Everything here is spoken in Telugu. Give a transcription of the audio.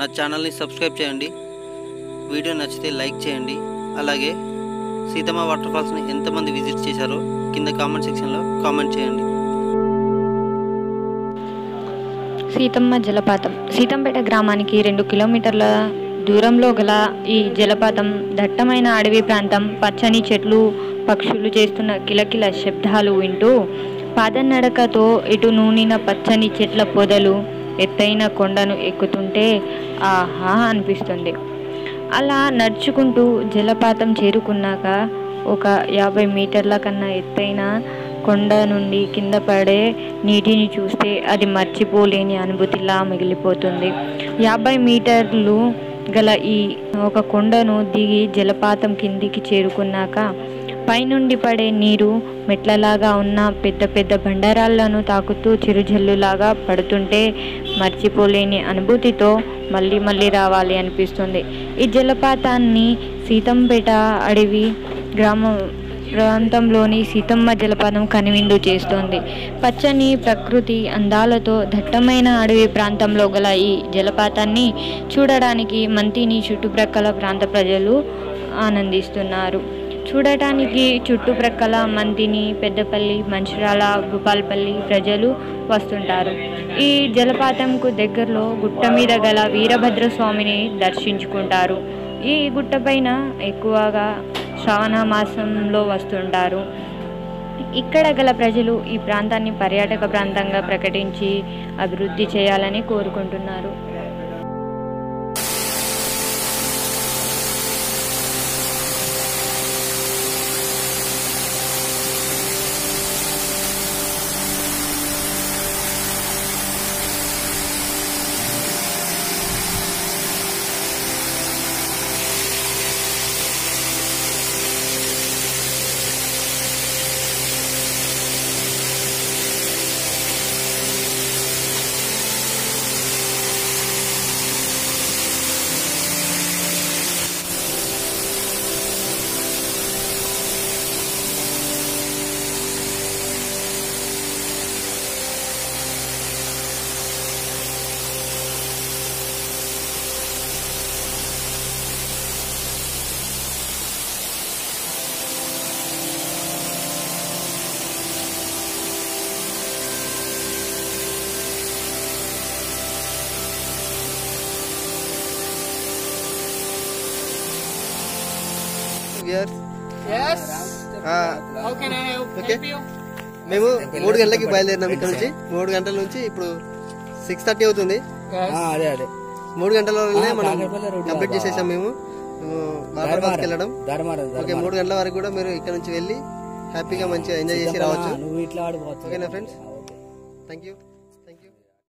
నా ఛానల్ని సబ్స్క్రైబ్ చేయండి వీడియో నచ్చితే లైక్ చేయండి అలాగే సీతమ్మ వాటర్ ఫాల్స్ని ఎంతమంది విజిట్ చేశారో కింద కామెంట్ సెక్షన్లో కామెంట్ చేయండి సీతమ్మ జలపాతం సీతంపేట గ్రామానికి రెండు కిలోమీటర్ల దూరంలో గల ఈ జలపాతం దట్టమైన అడవి ప్రాంతం పచ్చని చెట్లు పక్షులు చేస్తున్న కిలకిల శబ్దాలు వింటూ పాదనడకతో ఇటు నూనిన పచ్చని చెట్ల పొదలు ఎత్తైన కొండను ఎక్కుతుంటే ఆహా అనిపిస్తుంది అలా నడుచుకుంటూ జలపాతం చేరుకున్నాక ఒక యాభై మీటర్ల కన్నా ఎత్తైన కొండ నుండి కింద పడే నీటిని చూస్తే అది మర్చిపోలేని అనుభూతిలా మిగిలిపోతుంది యాభై మీటర్లు గల ఈ ఒక కొండను దిగి జలపాతం కిందికి చేరుకున్నాక పైనుండి పడే నీరు మెట్లలాగా ఉన్న పెద్ద పెద్ద బండరాళ్లను తాకుతూ చిరుజల్లులాగా పడుతుంటే మర్చిపోలేని అనుభూతితో మళ్ళీ మళ్ళీ రావాలి అనిపిస్తుంది ఈ జలపాతాన్ని సీతంపేట అడవి గ్రామ ప్రాంతంలోని సీతమ్మ జలపాతం కనువిందు చేస్తోంది పచ్చని ప్రకృతి అందాలతో దట్టమైన అడవి ప్రాంతంలో గల ఈ జలపాతాన్ని చూడడానికి మంతిని చుట్టుప్రక్కల ప్రాంత ప్రజలు ఆనందిస్తున్నారు చూడటానికి చుట్టుప్రక్కల మంతిని పెద్దపల్లి మంచిరాల భూపాలపల్లి ప్రజలు వస్తుంటారు ఈ జలపాతంకు దగ్గరలో గుట్ట మీద గల వీరభద్ర స్వామిని దర్శించుకుంటారు ఈ గుట్టపైన ఎక్కువగా శ్రావణ మాసంలో వస్తుంటారు ఇక్కడ గల ప్రజలు ఈ ప్రాంతాన్ని పర్యాటక ప్రాంతంగా ప్రకటించి అభివృద్ధి చేయాలని కోరుకుంటున్నారు ఓకే మేము మూడు గంటలకి బయలుదేరినాం ఇక్కడ నుంచి మూడు గంటల నుంచి ఇప్పుడు సిక్స్ థర్టీ అవుతుంది అదే అదే మూడు గంటల వరకునే మనం కాకరపల్లి రోడ్డు కంప్లీట్ చేసేసాం మేము వాటర్ ఫాల్స్కి వెళ్ళడం ధర్మారం ఓకే మూడు గంటల వరకు కూడా మీరు ఇక్కడ నుంచి వెళ్ళి హ్యాపీగా మంచిగా ఎంజాయ్ చేసి రావచ్చు నువ్వు ఇట్లా ఆడిపోవచ్చు ఓకేనా ఫ్రెండ్స్ ఓకే థ్యాంక్ యూ